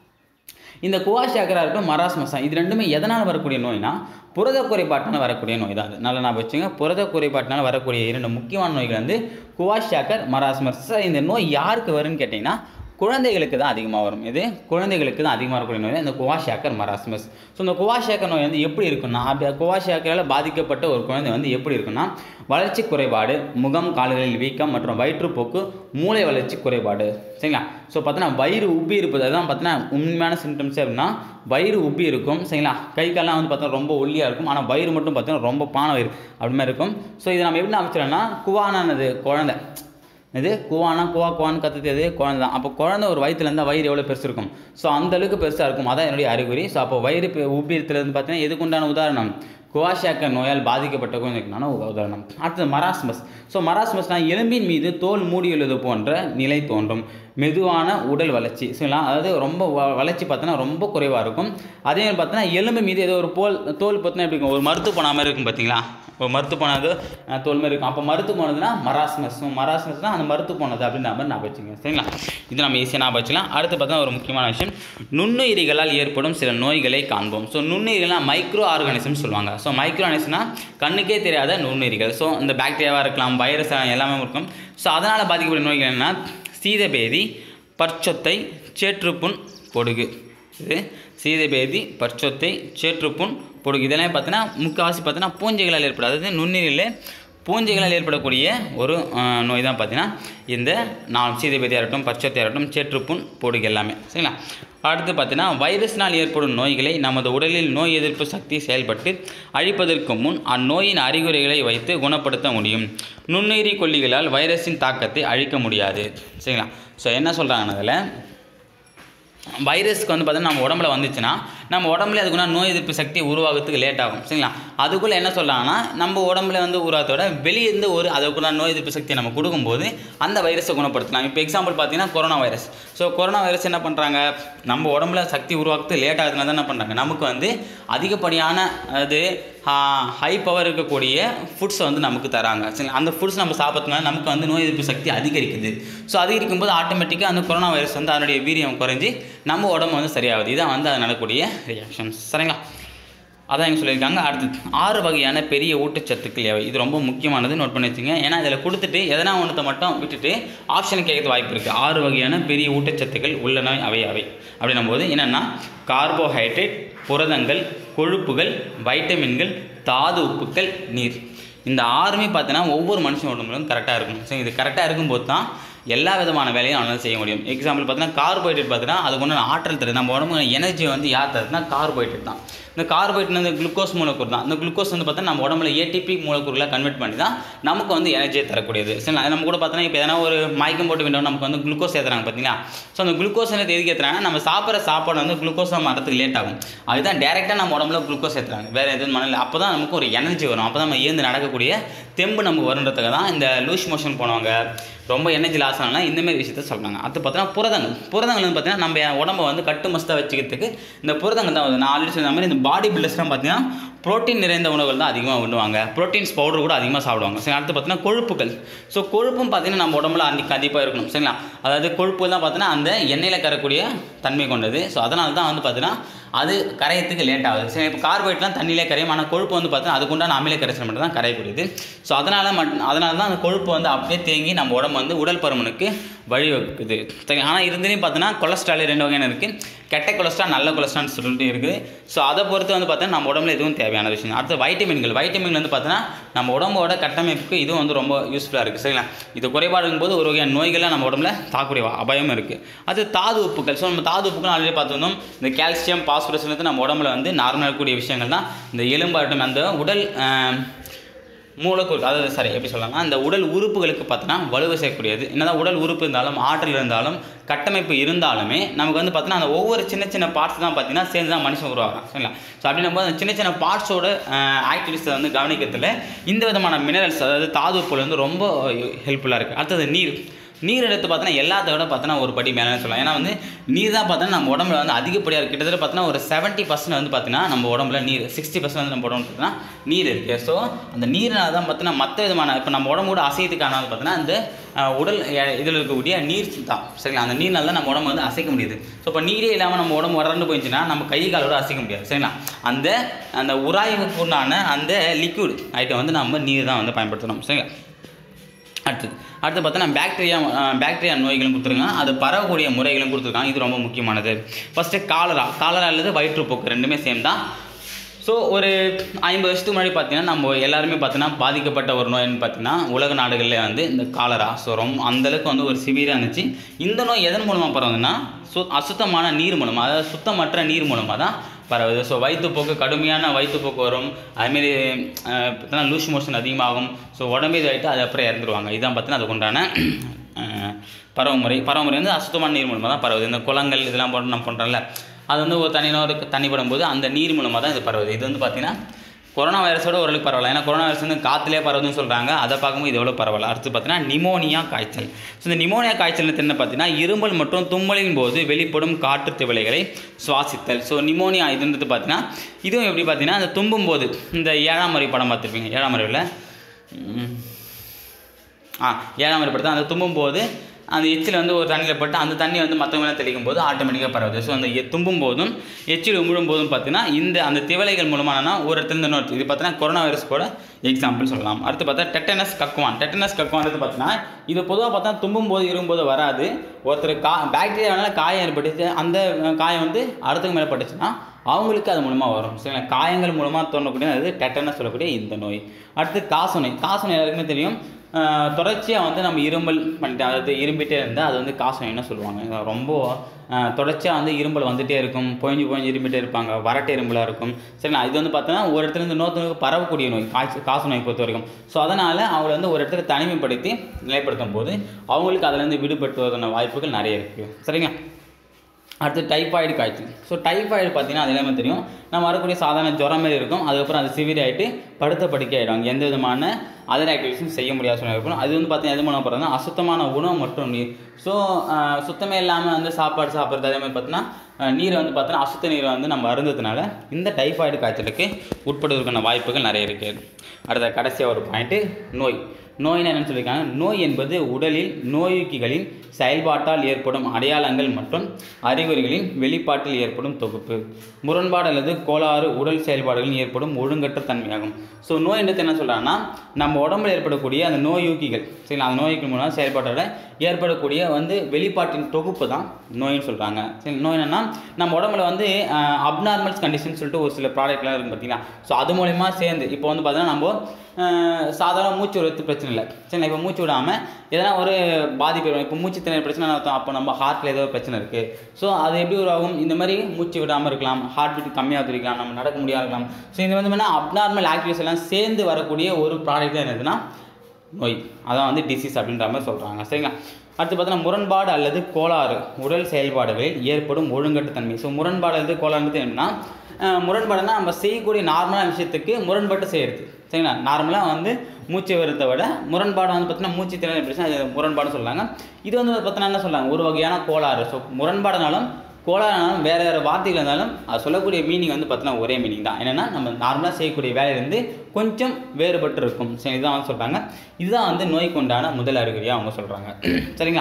இந்த குவாஷியாக்கராக இருக்கட்டும் மராஸ்மசா இது ரெண்டுமே எதனால் வரக்கூடிய நோய்னா புரத குறைபாட்டினால் வரக்கூடிய நோய் தான் அது நல்லா நான் வச்சுங்க புரத குறைபாட்டினால் வரக்கூடிய இரண்டு முக்கியமான நோய்கள் வந்து குவாஷியாக்கர் மராஸ்மஸ் இந்த நோய் யாருக்கு வரும்னு கேட்டிங்கன்னா குழந்தைகளுக்கு தான் அதிகமாக வரும் இது குழந்தைகளுக்கு தான் அதிகமாக இருக்கக்கூடிய நோய் இந்த குவாஷியாக்கர் மராஸ்மஸ் ஸோ இந்த குவாஷியாக்கர் நோய் வந்து எப்படி இருக்குன்னா அப்படி குவாஷியாக்கரால் பாதிக்கப்பட்ட ஒரு குழந்தை வந்து எப்படி இருக்குன்னா வளர்ச்சி குறைபாடு முகம் கால்களில் வீக்கம் மற்றும் வயிற்றுப்போக்கு மூளை வளர்ச்சி குறைபாடு சரிங்களா ஸோ பார்த்தோன்னா வயிறு உப்பி இருப்பது அதுதான் பார்த்தீங்கன்னா உண்மையான சிம்டம்ஸே அப்படின்னா வயிறு உப்பி இருக்கும் சரிங்களா கை கால்லாம் வந்து பார்த்தா ரொம்ப ஒல்லியாக இருக்கும் ஆனால் வயிறு மட்டும் பார்த்தீங்கன்னா ரொம்ப பான வயிறு அப்படி மாதிரி இருக்கும் ஸோ இதை நம்ம எப்படி அமைச்சிடலாம்னா குவானானது குழந்தை இது குவானா குவா குவான்னு கற்றுத்தது குழந்தை தான் அப்போ குழந்தை ஒரு வயிற்றுல இருந்தால் வயிறு எவ்வளோ பெருசு இருக்கும் ஸோ அந்த அளவுக்கு பெருசாக இருக்கும் அதான் என்னுடைய அறிகுறி ஸோ அப்போ வயிறு பெ- உப்பிரத்துலேருந்து பார்த்தீங்கன்னா எதுக்கு உண்டான உதாரணம் குவாஷாக்க நோயால் பாதிக்கப்பட்ட குழந்தைக்குனான ஒரு உதாரணம் அடுத்தது மராஸ்மஸ் ஸோ மராஸ்மஸ்னால் எலும்பின் மீது தோல் மூடியுள்ளது போன்ற நிலை தோன்றும் மெதுவான உடல் வளர்ச்சி சரிங்களா அதாவது ரொம்ப வ- வளர்ச்சி பார்த்தோன்னா ரொம்ப குறைவாக இருக்கும் அதே மாதிரி பார்த்தோன்னா எலும்பு மீது ஏதோ ஒரு போல் தோல் பார்த்தோன்னா எப்படி இருக்கும் ஒரு மருத்து போன மாதிரி இருக்கும் பார்த்தீங்களா ஒரு மருத்து போனது அஹ், தோல் மாதிரி இருக்கும் அப்போ மருத்து போனதுன்னா மராஸ்மஸ் மராஸ்மஸ்னால் அந்த மருத்து போனது அப்படின்ற மாதிரி ஞாபகம் வச்சுங்க சரிங்களா இது நம்ம ஈஸியாக ஞாபகம் வச்சுக்கலாம் அடுத்து பார்த்தா ஒரு முக்கியமான விஷயம் நுண்ணுயிரிகளால் ஏற்படும் சில நோய்களை காண்போம் ஸோ நுண்ணுயிரிகள்லாம் மைக்ரோ ஆர்கானிசம் சொல்லுவாங்க ஸோ மைக்ரோ ஆர்கானிசம்னா கண்ணுக்கே தெரியாத நுண்ணுயிரிகள் ஸோ இந்த பாக்டீரியாவாக இருக்கலாம் வைரஸ் எல்லாமே இருக்கும் ஸோ அதனால் பாதிக்கக்கூடிய நோய்கள் என்ன சீதபேதி பற்சொத்தை சேற்றுப்புண் பொடுகு இது சீதபேதி பற்சொத்தை சேற்றுப்புண் பொடுகு இதெல்லாம் பார்த்தீங்கன்னா முக்கால்வாசி பார்த்தீங்கன்னா பூஞ்சைகளால் ஏற்படும் அதாவது நுண்ணுயிரில் பூஞ்சைகளால் ஏற்படக்கூடிய ஒரு அஹ், நோய் தான் பார்த்தீங்கன்னா இந்த நான் சீதபேதியாக இருக்கட்டும் பற்சொத்தையாக இருக்கட்டும் சேற்றுப்புண் பொடுகு எல்லாமே சரிங்களா அடுத்து பார்த்தீங்கன்னா வைரஸ்னால் ஏற்படும் நோய்களை நமது உடலில் நோய் எதிர்ப்பு சக்தி செயல்பட்டு அழிப்பதற்கு முன் அந்நோயின் அறிகுறிகளை வைத்து குணப்படுத்த முடியும் நுண்ணுயிரி கொல்லிகளால் வைரஸின் தாக்கத்தை அழிக்க முடியாது சரிங்களா ஸோ என்ன சொல்கிறாங்கன்னா அதில் வைரஸ்க்கு வந்து பார்த்தீங்கன்னா நம்ம உடம்புல வந்துச்சுன்னா நம்ம உடம்புல அதுக்குன்னா நோய் எதிர்ப்பு சக்தி உருவாகிறதுக்கு லேட் ஆகும் சரிங்களா அதுக்குள்ளே என்ன சொல்கிறாங்கன்னா நம்ம உடம்புல வந்து உருவாத்தோட வெளியே இருந்து ஒரு அதுக்குள்ள நோய் எதிர்ப்பு சக்தியை நம்ம கொடுக்கும்போது அந்த வைரஸை குணப்படுத்தலாம் இப்போ எக்ஸாம்பிள் பார்த்தீங்கன்னா corona virus so corona virus என்ன பண்ணுறாங்க நம்ம உடம்புல சக்தி உருவாக்குறது லேட் ஆகுதுனால தான் என்ன பண்ணுறாங்க நமக்கு வந்து அதிகப்படியான அது ஹை பவர் இருக்கக்கூடிய ஃபுட்ஸை வந்து நமக்கு தராங்க சரி அந்த ஃபுட்ஸ் நம்ம சாப்பிட்றதுனால நமக்கு வந்து நோய் எதிர்ப்பு சக்தி அதிகரிக்குது ஸோ அதிகரிக்கும் போது ஆட்டோமேட்டிக்காக அந்த கொரோனா வைரஸ் வந்து அதனுடைய வீரியம் குறைஞ்சி நம்ம உடம்பு வந்து சரியாகுது இதான் வந்து அது நடக்கக்கூடிய ரியாக்ஷன்ஸ் சரிங்களா அதான் இங்கே சொல்லியிருக்காங்க அடுத்து ஆறு வகையான பெரிய ஊட்டச்சத்துக்கள் எவை இது ரொம்ப முக்கியமானது நோட் பண்ணி வச்சுங்க ஏன்னா இதில் கொடுத்துட்டு எதனா ஒன்றத்தை மட்டும் விட்டுட்டு ஆப்ஷன் கேட்கறது வாய்ப்பு இருக்குது ஆறு வகையான பெரிய ஊட்டச்சத்துக்கள் உள்ளன அவை அவை அப்படின்னும் போது என்னென்னா கார்போஹைட்ரேட் புரதங்கள் கொழுப்புகள் வைட்டமின்கள் தாது உப்புக்கள் நீர் இந்த ஆறுமே பார்த்தீங்கன்னா ஒவ்வொரு மனுஷன் உடம்புலும் கரெக்டாக இருக்கணும் சரி இது கரெக்டாக இருக்கும்போது தான் எல்லா விதமான வேலையும் அவனால் செய்ய முடியும் எக்ஸாம்பிள் பார்த்தீங்கன்னா கார்போஹைட்ரேட் பார்த்தீங்கன்னா அதுக்கு ஒன்று ஆற்றல் தருது நம்ம உடம்பு எனர்ஜி வந்து யார் தருதுன்னா கார்போஹைட்ரேட் தான் இந்த கார்போஹைட்ரேட் வந்து குளுக்கோஸ் மூலக்கூறு தான் இந்த குளுக்கோஸ் வந்து பார்த்தா நம்ம உடம்புல ஏடிபி மூலக்கூறுகளை கன்வெர்ட் பண்ணி தான் நமக்கு வந்து எனர்ஜியை தரக்கூடியது சரி நம்ம கூட பார்த்தோன்னா இப்போ எதனா ஒரு மயக்கம் போட்டு வேண்டாம் நமக்கு வந்து குளுக்கோஸ் ஏற்றுறாங்க பார்த்தீங்களா ஸோ அந்த குளுக்கோஸ் வந்து எதுக்கு ஏற்றுறாங்க நம்ம சாப்பிட்ற சாப்பாடு வந்து குளுக்கோஸ் மாறத்துக்கு லேட் ஆகும் அதுதான் டேரெக்டாக நம்ம உடம்புல குளுக்கோஸ் ஏற்றுறாங்க வேறு எதுவும் மனதில் அப்போ தான் நமக்கு ஒரு எனர்ஜி வரும் அப்போ தான் நம்ம ஏந்து நடக்கக்கூடிய தெம்பு நமக்கு வருன்றதுக்காக தான் இந்த லூஸ் மோஷன் போனவங்க ரொம்ப எனர்ஜி லாஸ் ஆனால் இந்தமாரி விஷயத்த சொல்கிறாங்க அது பார்த்தீங்கன்னா புரதங்கள் புரதங்கள் வந்து பார்த்தீங்கன்னா நம்ம உடம்ப வந்து கட்டு மஸ்தாக வச்சுக்கிறதுக்கு இந்த புரதங்கள் தான் வருது நான் ஆல்ரெடி சொன்ன மாதிரி இந்த பாடி பில்டர்ஸ்லாம் பார்த்தீங்கன்னா புரோட்டீன் நிறைந்த உணவுகள் தான் அதிகமாக உண்ணுவாங்க ப்ரோட்டீன்ஸ் பவுடர் கூட அதிகமாக சாப்பிடுவாங்க சரி அடுத்து பார்த்தீங்கன்னா கொழுப்புகள் ஸோ கொழுப்பும் பார்த்தீங்கன்னா நம்ம உடம்புல அன்றைக்கி கண்டிப்பாக இருக்கணும் சரிங்களா அதாவது கொழுப்பு தான் பார்த்தீங்கன்னா அந்த எண்ணெயில் கரக்கூடிய தன்மை கொண்டது ஸோ அதனால தான் வந்து பார்த்தீங்கன்னா அது கரையத்துக்கு லேட் ஆகுது சரி இப்போ கார்போஹைட்லாம் தண்ணியிலே கரையும் ஆனால் கொழுப்பு வந்து பார்த்தீங்கன்னா அதுக்குண்டான அமில கரைசல் மட்டும் தான் கரையக்கூடியது ஸோ அதனால் மட்டும் அதனால தான் அந்த கொழுப்பு வந்து அப்படியே தேங்கி நம்ம உடம்பு வந்து உடல் பருமனுக்கு வழிவகுக்குது சரி ஆனால் இருந்துலையும் பார்த்தீங்கன்னா கொலஸ்ட்ரால் ரெண்டு வகையான இருக்குது கெட்ட கொலஸ்ட்ரால் நல்ல கொலஸ்ட்ரால்னு சொல்லிட்டு இருக்குது ஸோ அதை பொறுத்து வந்து பார்த்தீங்கன்னா நம்ம உடம்புல இதுவும் தேவையான விஷயம் அடுத்து வைட்டமின்கள் வைட்டமின் வந்து பார்த்தீங்கன்னா நம்ம உடம்போட கட்டமைப்புக்கு இதுவும் வந்து ரொம்ப யூஸ்ஃபுல்லாக இருக்குது சரிங்களா இது குறைபாடு போது ஒரு வகையான நோய்கள்லாம் நம்ம உடம்புல தாக்கக்கூடிய அபாயம் இருக்குது அது தாது உப்புக்கள் ஸோ நம்ம தாது உப்புக்கள் ஆல்ரெடி பார்த்துருந்தோம் இந்த கால்சியம் பாஸ்பரஸ் நம்ம உடம்புல வந்து நார்மலாக இருக்கக்கூடிய விஷயங்கள் தான் இந்த எலும்பாட்டம் அந்த உடல் ஆம், மூலக்கூறு அதாவது சரி எப்படி சொல்லலாம்னா அந்த உடல் உறுப்புகளுக்கு பார்த்தோன்னா வலுவை செய்யக்கூடியது என்னதான் உடல் உறுப்பு இருந்தாலும் ஆற்றல் இருந்தாலும் கட்டமைப்பு இருந்தாலுமே நமக்கு வந்து பார்த்தோன்னா அந்த ஒவ்வொரு சின்ன சின்ன பார்ட்ஸ் தான் பார்த்தீங்கன்னா சேர்ந்து தான் மனுஷன் உருவாகும் சரிங்களா ஸோ அப்படின்னும் போது அந்த சின்ன சின்ன பார்ட்ஸோட ஆக்டிவிட்டிஸை வந்து கவனிக்கிறதுல இந்த விதமான மினரல்ஸ் அதாவது தாது உப்புகள் வந்து ரொம்ப ஹெல்ப்ஃபுல்லாக இருக்குது அடுத்தது நீர் நீர் எடுத்து பார்த்தோன்னா எல்லாத்த விட பார்த்தோன்னா ஒரு படி மேலே சொல்லலாம் ஏன்னா வந்து நீர் தான் பார்த்தோன்னா நம்ம உடம்புல வந்து அதிகப்படியாக இருக்குது கிட்டத்தட்ட பார்த்தோன்னா ஒரு செவன்ட்டி பர்சன்ட் வந்து பார்த்தீங்கன்னா நம்ம உடம்புல நீர் சிக்ஸ்டி பர்சன்ட் வந்து நம்ம உடம்புல பார்த்தீங்கன்னா நீர் இருக்குது ஸோ அந்த நீரினால தான் பார்த்தீங்கன்னா மற்ற விதமான இப்போ நம்ம உடம்போட அசையத்துக்கான பார்த்தீங்கன்னா அந்த அஹ், உடல் எ- இதில் இருக்கக்கூடிய நீர் தான் சரிங்களா அந்த நீர்னால தான் நம்ம உடம்பு வந்து அசைக்க முடியுது ஸோ இப்போ நீரே இல்லாமல் நம்ம உடம்பு வறண்டு போயிடுச்சுன்னா நம்ம கை காலோட அசைக்க முடியாது சரிங்களா அந்த அந்த உராய்வுக்கு உண்டான அந்த லிக்விட் ஐட்டம் வந்து நம்ம நீர் தான் வந்து பயன்படுத்தணும் சரிங்களா அடுத்தது அடுத்து பார்த்தோன்னா பாக்டீரியா பாக்டீரியா நோய்களும் கொடுத்துருக்காங்க அது பரவக்கூடிய முறைகளும் கொடுத்துருக்காங்க இது ரொம்ப முக்கியமானது ஃபஸ்ட்டு காலரா காலரா அல்லது வயிற்றுப்போக்கு ரெண்டுமே சேம் தான் ஸோ ஒரு ஐம்பது வருஷத்துக்கு முன்னாடி பார்த்தீங்கன்னா நம்ம எல்லாருமே பார்த்தீங்கன்னா பாதிக்கப்பட்ட ஒரு நோய்னு பார்த்தீங்கன்னா உலக நாடுகளில் வந்து இந்த காலரா ஸோ ரொம்ப அந்தளவுக்கு வந்து ஒரு சிவியராக இருந்துச்சு இந்த நோய் எதன் மூலமாக பரவுதுன்னா சு அசுத்தமான நீர் மூலமாக அதாவது சுத்தமற்ற நீர் மூலமாக தான் பரவுது ஸோ வயிற்றுப்போக்கு கடுமையான வயிற்றுப்போக்கு வரும் அதுமாரி பார்த்தீங்கன்னா லூஸ் மோஷன் அதிகமாகும் ஸோ உடம்பு இதாகிட்டு அது அப்புறம் இறந்துருவாங்க இதுதான் பார்த்தீங்கன்னா அதுக்கு உண்டான அஹ், பருவமுறை பருவமுறை வந்து அசுத்தமான நீர் மூலமாக தான் பரவுது இந்த குளங்கள் இதெல்லாம் போட்டு நம்ம பண்ணுறோம்ல அது வந்து ஒரு தனியாக ஒரு தண்ணி படும்போது அந்த நீர் மூலமாக தான் இது பரவுது இது வந்து பார்த்திங்கன்னா கொரோனா வைரஸோட ஓரளவுக்கு பரவாயில்ல ஏன்னா கொரோனா வைரஸ் வந்து காற்றுலேயே பரவுதுன்னு சொல்கிறாங்க அதை பார்க்கும்போது இது எவ்வளோ பரவாயில்ல அடுத்து பார்த்தீங்கன்னா நிமோனியா காய்ச்சல் ஸோ இந்த நிமோனியா காய்ச்சல் என்ன பார்த்தீங்கன்னா இருமல் மற்றும் தும்மலின் போது வெளிப்படும் காற்று திவலைகளை சுவாசித்தல் ஸோ நிமோனியா இதுன்றது பார்த்தீங்கன்னா இதுவும் எப்படி பார்த்தீங்கன்னா அந்த தும்பும் போது இந்த ஏழாம் முறை படம் பார்த்துருப்பீங்க ஏழாம் முறையில் ஆ ஏழாம் முறை படத்தை அந்த தும்பும் போது அந்த எச்சில் வந்து ஒரு தண்ணியில் பட்டு அந்த தண்ணி வந்து மற்றவங்க மேலே தெளிக்கும் போது ஆட்டோமேட்டிக்காக பரவுது ஸோ அந்த எ- தும்பும் போதும் எச்சில் உமிழும் போதும் பார்த்தீங்கன்னா இந்த அந்த திவலைகள் மூலமானா ஒரு இடத்துல இருந்து இன்னொரு இது பார்த்தீங்கன்னா கொரோனா வைரஸ் கூட எக்ஸாம்பிள் சொல்லலாம் அடுத்து பார்த்தா டெட்டனஸ் கக்குவான் டெட்டனஸ் கக்குவான்றது பார்த்தீங்கன்னா இது பொதுவாக பார்த்தா தும்பும் போது இரும்போது வராது ஒருத்தர் கா பாக்டீரியாவால காயம் ஏற்பட்டுச்சு அந்த அஹ், காயம் வந்து அடுத்தவங்க மேலே பட்டுச்சுன்னா அவங்களுக்கு அது மூலமாக வரும் சரிங்களா காயங்கள் மூலமாக தோணக்கூடிய அது டெட்டனஸ் சொல்லக்கூடிய இந்த நோய் அடுத்து காசநோய் காசநோய் எல்லாருக்குமே தெரியும் ஆஹ் தொடர்ச்சியாக வந்து நம்ம இருமல் பண்ணிட்டு அதாவது இரும்பிட்டே இருந்தால் அது வந்து காசநோய்னு சொல்லுவாங்க இது ரொம்ப ஆஹ் தொடர்ச்சியாக வந்து இருமல் வந்துட்டே இருக்கும் பொழிஞ்சு பொழிஞ்சு இரும்பிட்டே இருப்பாங்க வறட்டு இரும்பலாக இருக்கும் சரிங்களா இது வந்து பார்த்தோன்னா ஒரு இடத்துல இருந்து இன்னொருத்தவங்களுக்கு பரவக்கூடிய நோய் காய்ச்சல் காச நோய் பொறுத்த வரைக்கும் ஸோ அதனால் அவங்கள வந்து ஒரு இடத்துல தனிமைப்படுத்தி நிலைப்படுத்தும் போது அவங்களுக்கு அதுலேருந்து விடுபட்டுவதற்கான வாய்ப்புகள் நிறைய இருக்குது சரிங்களா அடுத்து டைஃபாய்டு காய்ச்சல் ஸோ டைஃபாய்டு பார்த்தீங்கன்னா அது எல்லாமே தெரியும் நம்ம வரக்கூடிய சாதாரண ஜுரம் மாதிரி இருக்கும் அதுக்கப்புறம் அது சிவியர் ஆகிட்டு படுத்த படுக்கை ஆகிடும் எந்த விதமான அதர் ஆக்டிவிட்டிஸும் செய்ய முடியாத சூழ்நிலை இருக்கும் அது வந்து பார்த்தீங்கன்னா எது மூலம் போகிறதுனா அசுத்தமான உணவு மற்றும் நீர் ஸோ சுத்தமே இல்லாமல் வந்து சாப்பாடு சாப்பிட்றது அதே மாதிரி பார்த்தீங்கன்னா அஹ், நீரை வந்து பார்த்தீங்கன்னா அசுத்த நீரை வந்து நம்ம அருந்ததுனால இந்த டைஃபாய்டு காய்ச்சலுக்கு உட்படுவதற்கான வாய்ப்புகள் நிறைய இருக்குது அடுத்த கடைசியாக ஒரு பாயிண்ட்டு நோய் நோய்னா என்னன்னு சொல்லியிருக்காங்க நோய் என்பது உடலில் நோயுக்கிகளின் செயல்பாட்டால் ஏற்படும் அடையாளங்கள் மற்றும் அறிகுறிகளின் வெளிப்பாட்டில் ஏற்படும் தொகுப்பு முரண்பாடு அல்லது கோளாறு உடல் செயல்பாடுகளில் ஏற்படும் ஒழுங்கற்ற தன்மையாகும் ஸோ நோய் என்றது என்ன சொல்கிறாங்கன்னா நம்ம உடம்புல ஏற்படக்கூடிய அந்த நோயூக்கிகள் சரிங்களா அந்த நோய்க்கு மூலம் செயல்பாட்டோட ஏற்படக்கூடிய வந்து வெளிப்பாட்டின் தொகுப்பு தான் நோயின்னு சொல்கிறாங்க சரி நோய் என்னன்னா நம்ம உடம்புல வந்து அப்நார்மல்ஸ் கண்டிஷன் சொல்லிட்டு ஒரு சில ப்ராடக்ட்லாம் இருக்குது பார்த்தீங்களா ஸோ அது மூலயமா சேர்ந்து இப்போ வந்து பார்த்தீங்கன்னா நம்ம அஹ், சாதாரண மூச்சு விடுறது பிரச்சனை இல்லை சரிங்களா இப்போ மூச்சு விடாமல் எதனா ஒரு பாதிப்பு வரும். இப்போ மூச்சு திணறல் பிரச்சனை அர்த்தம் அப்போ நம்ம ஹார்ட்டில் ஏதோ ஒரு பிரச்சனை இருக்குது ஸோ அது எப்படி உருவாகும் இந்த மாதிரி மூச்சு விடாமல் இருக்கலாம் ஹார்ட் பீட் கம்மியாக இருக்கலாம் நம்ம நடக்க முடியாது இருக்கலாம் ஸோ இது வந்து என்னன்னா அப்நார்மல் ஆக்டிவிட்டிஸ் எல்லாம் சேர்ந்து வரக்கூடிய ஒரு ப்ராடக்ட் தான் என்னதுன்னா நோய் அதான் வந்து டிசீஸ் அப்படின்ற மாதிரி சொல்கிறாங்க சரிங்களா அடுத்து பார்த்தீங்கன்னா முரண்பாடு அல்லது கோளாறு உடல் செயல்பாடுகளில் ஏற்படும் ஒழுங்கற்ற தன்மை ஸோ முரண்பாடு அல்லது கோளாறுன்றது என்னன்னா அஹ், முரண்பாடுனா நம்ம செய்யக்கூடிய நார்மலான விஷயத்துக்கு முரண்பட்டு செய்கிறது சரிங்களா நார்மலாக வந்து மூச்சு வருத்தை விட முரண்பாடு வந்து பார்த்தீங்கன்னா மூச்சு திறன் பிரச்சனை அது முரண்பாடுன்னு சொல்கிறாங்க இது வந்து பார்த்தீங்கன்னா என்ன சொல்கிறாங்க ஒரு வகையான கோளாறு ஸோ முரண்பாடுனாலும் கோளாறுனாலும் வேறு வேறு வார்த்தைகள் இருந்தாலும் அது சொல்லக்கூடிய மீனிங் வந்து பார்த்தீங்கன்னா ஒரே மீனிங் தான் என்னென்னா நம்ம நார்மலாக செய்யக்கூடிய வேலையிலேருந்து கொஞ்சம் வேறுபட்டு இருக்கும் சரி இதுதான் வந்து சொல்கிறாங்க இதுதான் வந்து நோய்க்கு உண்டான முதல் அறிகுறியாக அவங்க சொல்கிறாங்க சரிங்களா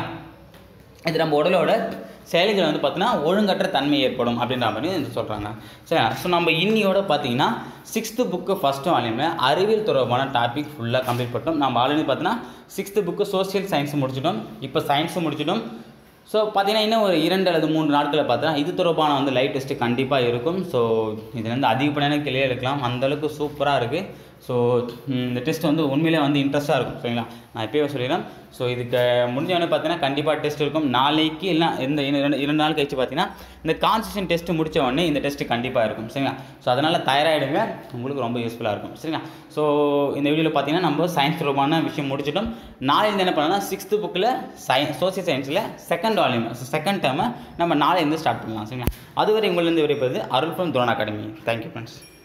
இது நம்ம உடலோட செயல்கள் வந்து பார்த்தீங்கன்னா ஒழுங்கற்ற தன்மை ஏற்படும் அப்படின்ற மாதிரி வந்து சொல்கிறாங்க சரி ஸோ நம்ம இன்னியோட பார்த்தீங்கன்னா சிக்ஸ்த்து புக்கு ஃபஸ்ட்டு வால்யூமில் அறிவியல் தொடர்பான டாபிக் ஃபுல்லாக கம்ப்ளீட் பண்ணிட்டோம் நம்ம ஆல்ரெடி பார்த்தீங்கன்னா சிக்ஸ்த்து புக்கு சோஷியல் சயின்ஸ் முடிச்சிட்டோம் இப்போ சயின்ஸும் முடிச்சிட்டோம் ஸோ பார்த்தீங்கன்னா இன்னும் ஒரு இரண்டு அல்லது மூன்று நாட்களில் பார்த்தா இது தொடர்பான வந்து லைவ் டெஸ்ட்டு கண்டிப்பாக இருக்கும் ஸோ இதுலேருந்து அதிகப்படியான கிளியே எடுக்கலாம் அந்தளவுக்கு சூப்பராக இருக்குது ஸோ இந்த டெஸ்ட் வந்து உண்மையிலே வந்து இன்ட்ரெஸ்ட்டாக இருக்கும் சரிங்களா நான் இப்போயே சொல்லிடுறேன் ஸோ இதுக்கு முடிஞ்சவொடனே பார்த்தீங்கன்னா கண்டிப்பாக டெஸ்ட் இருக்கும் நாளைக்கு இல்லை இந்த இன்னும் இரண்டு இரண்டு நாள் கழிச்சு பார்த்தீங்கன்னா இந்த கான்ஸ்டியூஷன் டெஸ்ட் முடிச்ச உடனே இந்த டெஸ்ட் கண்டிப்பாக இருக்கும் சரிங்களா ஸோ அதனால் தயாராகிடுங்க உங்களுக்கு ரொம்ப யூஸ்ஃபுல்லாக இருக்கும் சரிங்களா ஸோ இந்த வீடியோவில் பார்த்தீங்கன்னா நம்ம சயின்ஸ் தொடர்பான விஷயம் முடிச்சிட்டோம் நாளைக்கு என்ன பண்ணலாம் சிக்ஸ்த்து புக்கில் சயின்ஸ் சோசியல் சயின்ஸில் செகண்ட் வால்யூம் செகண்ட் டேர்மை நம்ம நாளையிலேருந்து ஸ்டார்ட் பண்ணலாம் சரிங்களா அதுவரை உங்களிருந்து விடைபெறுது Arul from Dhron Academy thank you friends